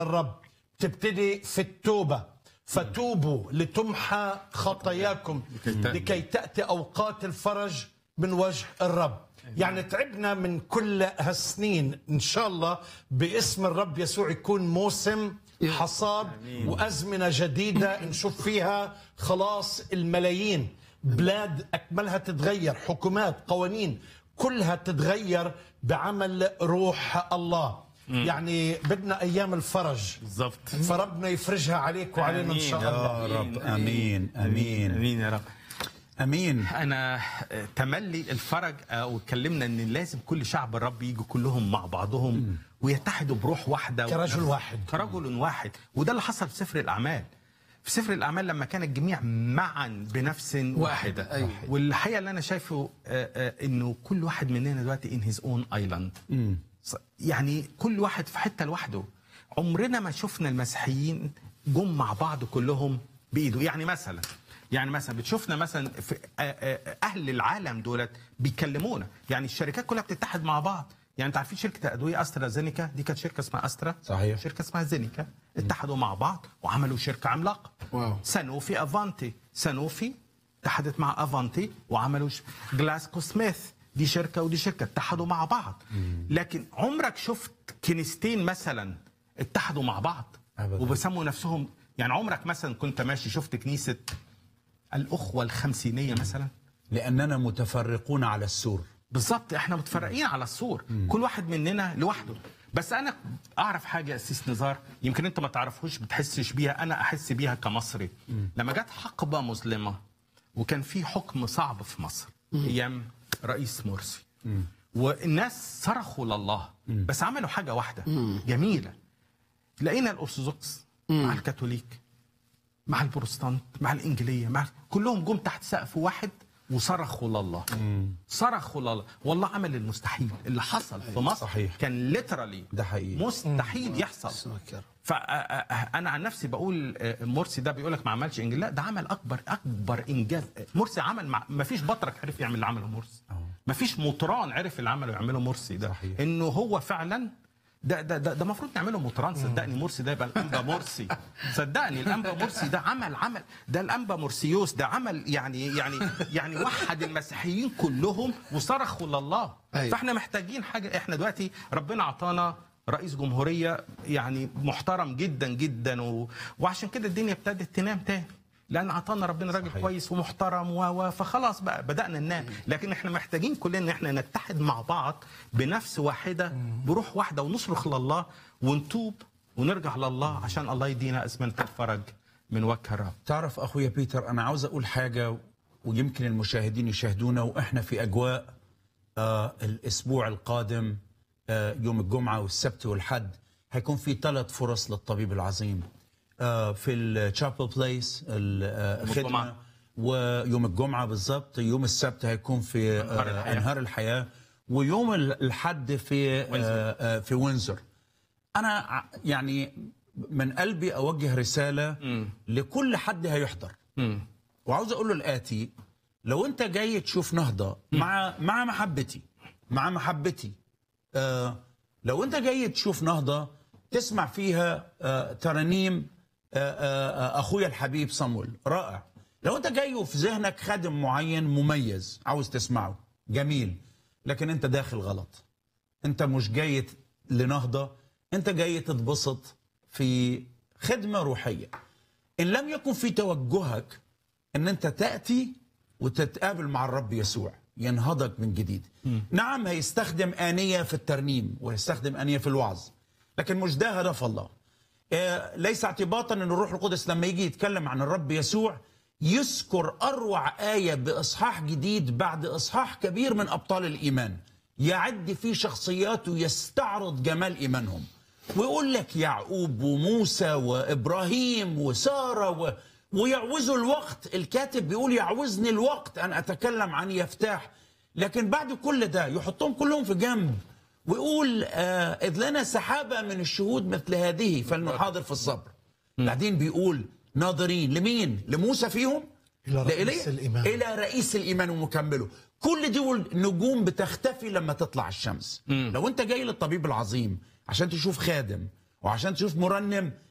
الرب تبتدي في التوبة فتوبوا لتمحى خطاياكم لكي تأتي أوقات الفرج من وجه الرب يعني تعبنا من كل هالسنين إن شاء الله باسم الرب يسوع يكون موسم حصاد وأزمنة جديدة نشوف فيها خلاص الملايين بلاد أكملها تتغير حكومات قوانين كلها تتغير بعمل روح الله يعني بدنا أيام الفرج بالظبط فربنا يفرجها عليك وعلينا إن شاء الله يا رب امين امين امين يا رب امين انا آه، تملي الفرج آه، واتكلمنا ان لازم كل شعب الرب يجوا كلهم مع بعضهم ويتحدوا بروح واحده كرجل ونفس- واحد. كرجل واحد وده اللي حصل في سفر الاعمال في سفر الاعمال لما كان الجميع معا بنفس واحده أيوة. والحقيقه اللي انا شايفه آه، آه، انه كل واحد مننا دلوقتي ان هيز اون ايلاند يعني كل واحد في حته لوحده عمرنا ما شفنا المسيحيين جم مع بعض كلهم بايده يعني مثلا يعني مثلا بتشوفنا مثلا في آه، آه، اهل العالم دولت بيكلمونا يعني الشركات كلها بتتحد مع بعض يعني انت عارفين شركه الادويه استرازينيكا دي كانت شركه اسمها استرا صحيح. شركه اسمها زينيكا اتحدوا مع بعض وعملوا شركه عملاقه واو. سانوفي افانتي سانوفي اتحدت مع افانتي وعملوا ش... جلاسكو سميث دي شركه ودي شركه اتحدوا مع بعض لكن عمرك شفت كنيستين مثلا اتحدوا مع بعض أبداً. وبيسموا نفسهم يعني عمرك مثلا كنت ماشي شفت كنيسه الاخوه الخمسينيه مثلا لاننا متفرقون على السور بالظبط احنا متفرقين على السور كل واحد مننا لوحده بس انا اعرف حاجه يا سيس نزار يمكن انت ما تعرفوش بتحسش بيها انا احس بيها كمصري لما جت حقبه مظلمه وكان في حكم صعب في مصر ايام رئيس مرسي والناس صرخوا لله بس عملوا حاجه واحده جميله لقينا الارثوذكس مع الكاثوليك مع البروتستانت مع الانجيليه مع كلهم جم تحت سقف واحد وصرخوا لله صرخوا لله والله عمل المستحيل اللي حصل في مصر صحيح. كان ليترالي ده حقيقي. مستحيل يحصل اسمك يا رب. فانا عن نفسي بقول آه، مرسي ده بيقول لك ما عملش انجاز لا ده عمل اكبر اكبر انجاز مرسي عمل مع ما فيش بطرك عرف يعمل اللي عمله مرسي ما فيش مطران عرف اللي عمله يعمله مرسي ده صحيح. انه هو فعلا ده ده ده, ده المفروض نعمله مطران صدقني مرسي ده يبقى الانبا مرسي صدقني الانبا مرسي ده عمل عمل ده الانبا مرسيوس ده عمل يعني يعني يعني وحد المسيحيين كلهم وصرخوا لله أيوة. فاحنا محتاجين حاجه احنا دلوقتي ربنا عطانا رئيس جمهوريه يعني محترم جدا جدا و... وعشان كده الدنيا ابتدت تنام تاني لان عطانا ربنا راجل صحيح. كويس ومحترم و... و... فخلاص بقى بدانا ننام لكن احنا محتاجين كلنا ان احنا نتحد مع بعض بنفس واحده بروح واحده ونصرخ لله ونتوب ونرجع لله عشان الله يدينا ازمنه الفرج من وجه الرب تعرف اخويا بيتر انا عاوز اقول حاجه ويمكن المشاهدين يشاهدونا واحنا في اجواء آه الاسبوع القادم آه يوم الجمعه والسبت والحد هيكون في ثلاث فرص للطبيب العظيم آه في الشابل بليس الخدمه الجمعة. ويوم الجمعه بالظبط يوم السبت هيكون في أنهار آه الحياة. انهار الحياه ويوم الحد في آه آه في وينزر انا ع- يعني من قلبي اوجه رساله لكل حد هيحضر وعاوز اقول له الاتي لو انت جاي تشوف نهضه مع مع محبتي مع محبتي آه لو انت جاي تشوف نهضه تسمع فيها آه ترانيم آه آه آه اخويا الحبيب صمويل رائع لو انت جاي وفي ذهنك خادم معين مميز عاوز تسمعه جميل لكن انت داخل غلط انت مش جاي لنهضه انت جاي تتبسط في خدمه روحيه ان لم يكن في توجهك ان انت تاتي وتتقابل مع الرب يسوع ينهضك من جديد نعم هيستخدم آنية في الترنيم ويستخدم آنية في الوعظ لكن مش ده هدف الله آه، ليس اعتباطا ان الروح القدس لما يجي يتكلم عن الرب يسوع يذكر اروع ايه باصحاح جديد بعد اصحاح كبير من ابطال الايمان يعد فيه شخصيات ويستعرض جمال ايمانهم ويقول لك يعقوب وموسى وابراهيم وساره و... ويعوزوا الوقت الكاتب بيقول يعوزني الوقت ان اتكلم عن يفتاح لكن بعد كل ده يحطهم كلهم في جنب ويقول آه إذ لنا سحابة من الشهود مثل هذه فلنحاضر في الصبر بعدين بيقول ناظرين لمين لموسى فيهم إلى رئيس لإيليا؟ الإيمان. إلى رئيس الإيمان ومكمله كل دول نجوم بتختفي لما تطلع الشمس لو أنت جاي للطبيب العظيم عشان تشوف خادم وعشان تشوف مرنم